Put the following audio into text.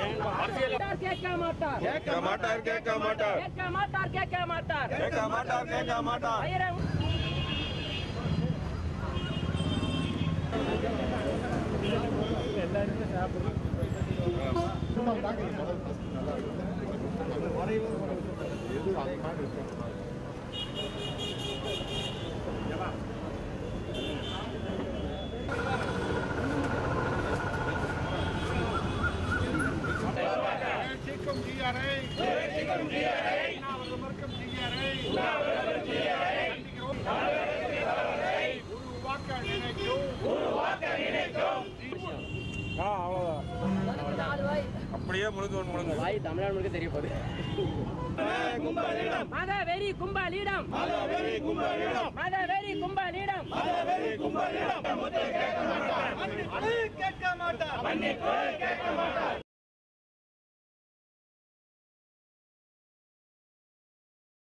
கேட்க மாட்டார் கேட்க மாட்டார் கேட்க மாட்டார் கேட்க மாட்டார் கேட்க மாட்டார் கேட்க மாட்டார் கேட்க மாட்டார் ஆயிரம் ஜெயிக்கும் டிஆர்ஐ ஜெயிக்கும் டிஆர்ஐ உண்ணாவிரதம் டிஆர்ஐ உருவாக்க நினைக்கும் அப்படியே முழுக்க முழுங்க வாய் தமிழ்நாடு முழுக்க தெரிய போகுது மத வெறி கும்பலிடம் மத வெறி கும்பலிடம் மத வெறி கும்பலிடம் கேட்க மாட்டார்